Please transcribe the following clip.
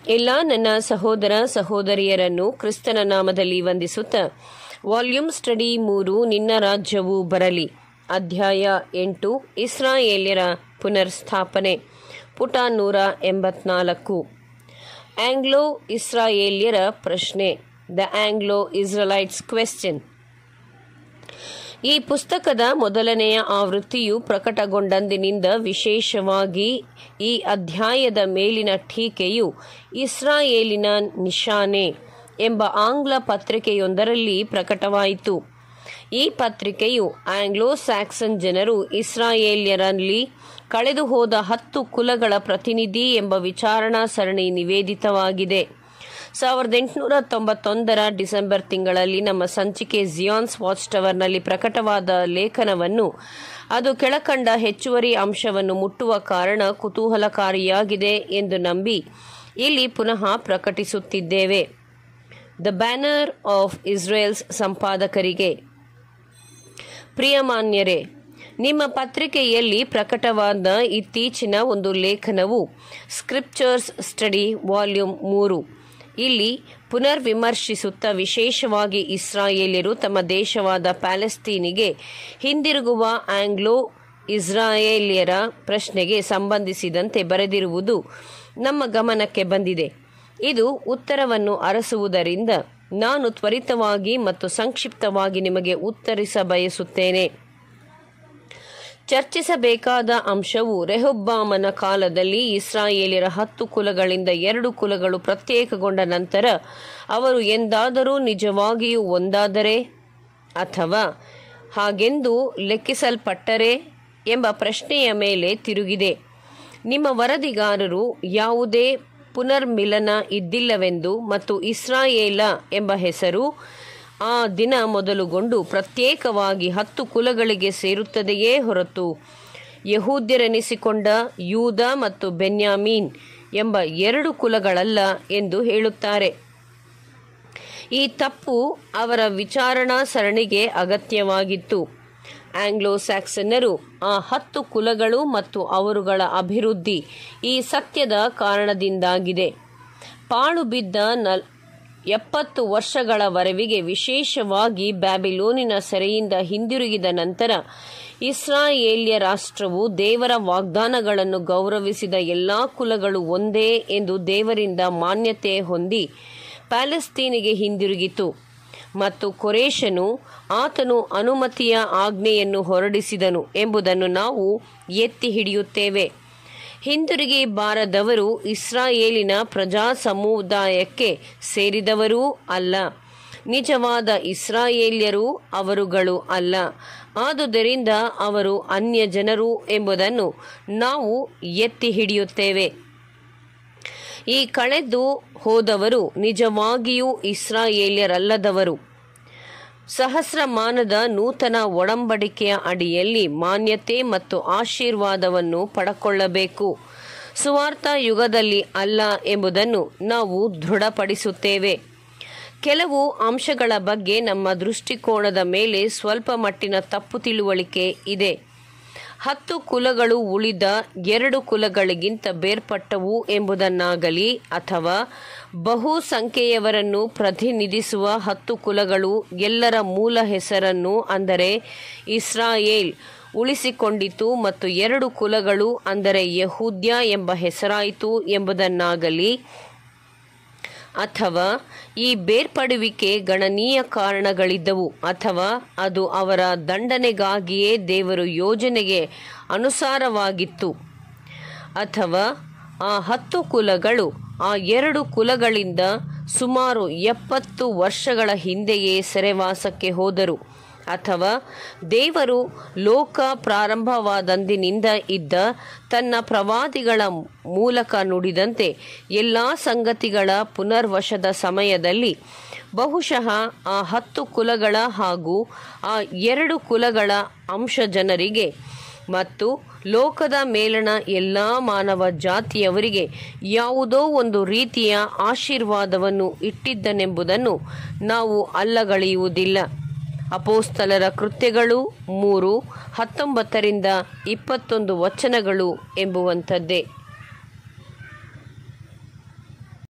ಎಲ್ಲ ನನ್ನ ಸಹೋದರ ಸಹೋದರಿಯರನ್ನು ಕ್ರಿಸ್ತನ ನಾಮದಲ್ಲಿ ವಂದಿಸುತ್ತಾ ವಾಲ್ಯೂಮ್ ಸ್ಟಡಿ ಮೂರು ನಿನ್ನ ರಾಜ್ಯವು ಬರಲಿ ಅಧ್ಯಾಯ ಎಂಟು ಇಸ್ರಾಯೇಲ್ಯರ ಪುನರ್ಸ್ಥಾಪನೆ ಪುಟ ನೂರ ಎಂಬತ್ನಾಲ್ಕು ಆಂಗ್ಲೋ ಇಸ್ರಾಯೇಲ್ಯರ ಪ್ರಶ್ನೆ ದ ಆಂಗ್ಲೋ ಇಸ್ರಲೈಟ್ಸ್ ಕ್ವೆಶ್ಚನ್ ಈ ಪುಸ್ತಕದ ಮೊದಲನೆಯ ಆವೃತ್ತಿಯು ಪ್ರಕಟಗೊಂಡಂದಿನಿಂದ ವಿಶೇಷವಾಗಿ ಈ ಅಧ್ಯಾಯದ ಮೇಲಿನ ಟೀಕೆಯು ಇಸ್ರಾಯೇಲಿನ ನಿಶಾನೆ ಎಂಬ ಆಂಗ್ಲ ಪತ್ರಿಕೆಯೊಂದರಲ್ಲಿ ಪ್ರಕಟವಾಯಿತು ಈ ಪತ್ರಿಕೆಯು ಆಂಗ್ಲೋ ಸ್ಯಾಕ್ಸನ್ ಜನರು ಇಸ್ರಾಯೇಲ್ಯರಲ್ಲಿ ಕಳೆದು ಹೋದ ಹತ್ತು ಕುಲಗಳ ಪ್ರತಿನಿಧಿ ಎಂಬ ವಿಚಾರಣಾ ಸರಣಿ ನಿವೇದಿತವಾಗಿದೆ ಸಾವಿರದ ಎಂಟುನೂರ ತೊಂಬತ್ತೊಂದರ ಡಿಸೆಂಬರ್ ತಿಂಗಳಲ್ಲಿ ನಮ್ಮ ಸಂಚಿಕೆ ಜಿಯಾನ್ಸ್ ವಾಚ್ ಟವರ್ನಲ್ಲಿ ಪ್ರಕಟವಾದ ಲೇಖನವನ್ನು ಅದು ಕೆಳಕಂಡ ಹೆಚ್ಚುವರಿ ಅಂಶವನ್ನು ಮುಟ್ಟುವ ಕಾರಣ ಕುತೂಹಲಕಾರಿಯಾಗಿದೆ ಎಂದು ನಂಬಿ ಇಲ್ಲಿ ಪುನಃ ಪ್ರಕಟಿಸುತ್ತಿದ್ದೇವೆ ದ ಬ್ಯಾನರ್ ಆಫ್ ಇಸ್ರೇಲ್ಸ್ ಸಂಪಾದಕರಿಗೆ ಪ್ರಿಯಮಾನ್ಯರೇ ನಿಮ್ಮ ಪತ್ರಿಕೆಯಲ್ಲಿ ಪ್ರಕಟವಾದ ಇತ್ತೀಚಿನ ಒಂದು ಲೇಖನವು ಸ್ಕ್ರಿಪ್ಚರ್ಸ್ ಸ್ಟಡಿ ವಾಲ್ಯೂಮ್ ಮೂರು ಇಲ್ಲಿ ಪುನರ್ ವಿಮರ್ಶಿಸುತ್ತಾ ವಿಶೇಷವಾಗಿ ಇಸ್ರಾಯೇಲ್ಯರು ತಮ್ಮ ದೇಶವಾದ ಪ್ಯಾಲೆಸ್ತೀನಿಗೆ ಹಿಂದಿರುಗುವ ಆಂಗ್ಲೋ ಇಸ್ರಾಯೇಲ್ಯರ ಪ್ರಶ್ನೆಗೆ ಸಂಬಂಧಿಸಿದಂತೆ ಬರೆದಿರುವುದು ನಮ್ಮ ಗಮನಕ್ಕೆ ಬಂದಿದೆ ಇದು ಉತ್ತರವನ್ನು ಅರಸುವುದರಿಂದ ನಾನು ತ್ವರಿತವಾಗಿ ಮತ್ತು ಸಂಕ್ಷಿಪ್ತವಾಗಿ ನಿಮಗೆ ಉತ್ತರಿಸ ಬಯಸುತ್ತೇನೆ ಚರ್ಚಿಸಬೇಕಾದ ಅಂಶವು ರೆಹೊಬ್ಬಾಮನ ಕಾಲದಲ್ಲಿ ಇಸ್ರಾಯೇಲಿಯರ ಹತ್ತು ಕುಲಗಳಿಂದ ಎರಡು ಕುಲಗಳು ಪ್ರತ್ಯೇಕಗೊಂಡ ನಂತರ ಅವರು ಎಂದಾದರೂ ನಿಜವಾಗಿಯೂ ಒಂದಾದರೆ ಅಥವಾ ಹಾಗೆಂದು ಲೆಕ್ಕಿಸಲ್ಪಟ್ಟರೆ ಎಂಬ ಪ್ರಶ್ನೆಯ ಮೇಲೆ ತಿರುಗಿದೆ ನಿಮ್ಮ ವರದಿಗಾರರು ಯಾವುದೇ ಪುನರ್ಮಿಲನ ಇದ್ದಿಲ್ಲವೆಂದು ಮತ್ತು ಇಸ್ರಾಯೇಲ ಎಂಬ ಹೆಸರು ಆ ದಿನ ಮೊದಲುಗೊಂಡು ಪ್ರತ್ಯೇಕವಾಗಿ ಹತ್ತು ಕುಲಗಳಿಗೆ ಸೇರುತ್ತದೆಯೇ ಹೊರತು ಯಹೂದ್ಯರೆನಿಸಿಕೊಂಡ ಯೂದ ಮತ್ತು ಬೆನ್ಯಾಮೀನ್ ಎಂಬ ಎರಡು ಕುಲಗಳಲ್ಲ ಎಂದು ಹೇಳುತ್ತಾರೆ ಈ ತಪ್ಪು ಅವರ ವಿಚಾರಣಾ ಸರಣಿಗೆ ಅಗತ್ಯವಾಗಿತ್ತು ಆಂಗ್ಲೋ ಸ್ಯಾಕ್ಸನ್ನರು ಆ ಹತ್ತು ಕುಲಗಳು ಮತ್ತು ಅವರುಗಳ ಅಭಿವೃದ್ಧಿ ಈ ಸತ್ಯದ ಕಾರಣದಿಂದಾಗಿದೆ ಪಾಳು ಬಿದ್ದ ನಲ್ ಎಪ್ಪತ್ತು ವರ್ಷಗಳವರೆವಿಗೆ ವಿಶೇಷವಾಗಿ ಬ್ಯಾಬಿಲೋನಿನ ಸೆರೆಯಿಂದ ಹಿಂದಿರುಗಿದ ನಂತರ ಇಸ್ರಾಯೇಲ್ಯ ರಾಷ್ಟ್ರವು ದೇವರ ವಾಗ್ದಾನಗಳನ್ನು ಗೌರವಿಸಿದ ಎಲ್ಲಾ ಕುಲಗಳು ಒಂದೇ ಎಂದು ದೇವರಿಂದ ಮಾನ್ಯತೆ ಹೊಂದಿ ಪ್ಯಾಲೆಸ್ತೀನಿಗೆ ಹಿಂದಿರುಗಿತು ಮತ್ತು ಕೊರೇಶನು ಆತನು ಅನುಮತಿಯ ಆಜ್ಞೆಯನ್ನು ಹೊರಡಿಸಿದನು ಎಂಬುದನ್ನು ನಾವು ಎತ್ತಿ ಹಿಡಿಯುತ್ತೇವೆ ಹಿಂದಿರುಗಿ ಬಾರದವರು ಇಸ್ರಾಯೇಲಿನ ಪ್ರಜಾ ಸಮುದಾಯಕ್ಕೆ ಸೇರಿದವರೂ ಅಲ್ಲ ನಿಜವಾದ ಇಸ್ರಾಯೇಲ್ಯರು ಅವರುಗಳು ಅಲ್ಲ ಆದುದರಿಂದ ಅವರು ಅನ್ಯ ಜನರು ಎಂಬುದನ್ನು ನಾವು ಎತ್ತಿ ಹಿಡಿಯುತ್ತೇವೆ ಈ ಕಳೆದು ಹೋದವರು ನಿಜವಾಗಿಯೂ ಇಸ್ರಾಯೇಲ್ಯರಲ್ಲದವರು ಸಹಸ್ರಮಾನದ ನೂತನ ಒಡಂಬಡಿಕೆಯ ಅಡಿಯಲ್ಲಿ ಮಾನ್ಯತೆ ಮತ್ತು ಆಶೀರ್ವಾದವನ್ನು ಪಡಕೊಳ್ಳಬೇಕು ಸುವಾರ್ಥ ಯುಗದಲ್ಲಿ ಅಲ್ಲ ಎಂಬುದನ್ನು ನಾವು ದೃಢಪಡಿಸುತ್ತೇವೆ ಕೆಲವು ಅಂಶಗಳ ಬಗ್ಗೆ ನಮ್ಮ ದೃಷ್ಟಿಕೋನದ ಮೇಲೆ ಸ್ವಲ್ಪ ಮಟ್ಟಿನ ತಪ್ಪು ತಿಳುವಳಿಕೆ ಇದೆ ಹತ್ತು ಕುಲಗಳು ಉಳಿದ ಎರಡು ಕುಲಗಳಿಗಿಂತ ಬೇರ್ಪಟ್ಟವು ಎಂಬುದನ್ನಾಗಲಿ ಅಥವಾ ಬಹು ಸಂಖ್ಯೆಯವರನ್ನು ಪ್ರತಿನಿಧಿಸುವ ಹತ್ತು ಕುಲಗಳು ಎಲ್ಲರ ಮೂಲ ಹೆಸರನ್ನು ಅಂದರೆ ಇಸ್ರಾಯೇಲ್ ಉಳಿಸಿಕೊಂಡಿತು ಮತ್ತು ಎರಡು ಕುಲಗಳು ಅಂದರೆ ಯಹೂದ್ಯ ಎಂಬ ಹೆಸರಾಯಿತು ಎಂಬುದನ್ನಾಗಲಿ ಅಥವಾ ಈ ಬೇರ್ಪಡುವಿಕೆ ಗಣನೀಯ ಕಾರಣಗಳಿದ್ದವು ಅಥವಾ ಅದು ಅವರ ದಂಡನೆಗಾಗಿಯೇ ದೇವರು ಯೋಜನೆಗೆ ಅನುಸಾರವಾಗಿತ್ತು ಅಥವಾ ಆ ಹತ್ತು ಕುಲಗಳು ಆ ಎರಡು ಕುಲಗಳಿಂದ ಸುಮಾರು ಎಪ್ಪತ್ತು ವರ್ಷಗಳ ಹಿಂದೆಯೇ ಸೆರೆವಾಸಕ್ಕೆ ಹೋದರು ಅಥವಾ ದೇವರು ಲೋಕ ಪ್ರಾರಂಭವಾದಂದಿನಿಂದ ಇದ್ದ ತನ್ನ ಪ್ರವಾದಿಗಳ ಮೂಲಕ ನುಡಿದಂತೆ ಎಲ್ಲ ಸಂಗತಿಗಳ ಪುನರ್ವಶದ ಸಮಯದಲ್ಲಿ ಬಹುಶಃ ಆ ಹತ್ತು ಕುಲಗಳ ಹಾಗೂ ಆ ಎರಡು ಕುಲಗಳ ಅಂಶ ಜನರಿಗೆ ಮತ್ತು ಲೋಕದ ಮೇಲಣ ಎಲ್ಲ ಮಾನವ ಜಾತಿಯವರಿಗೆ ಯಾವುದೋ ಒಂದು ರೀತಿಯ ಆಶೀರ್ವಾದವನ್ನು ಇಟ್ಟಿದ್ದನೆಂಬುದನ್ನು ನಾವು ಅಲ್ಲಗಳೆಯುವುದಿಲ್ಲ ಅಪೋಸ್ತಲರ ಕೃತ್ಯಗಳು ಮೂರು ಹತ್ತೊಂಬತ್ತರಿಂದ ಇಪ್ಪತ್ತೊಂದು ವಚನಗಳು ಎಂಬುವಂಥದ್ದೇ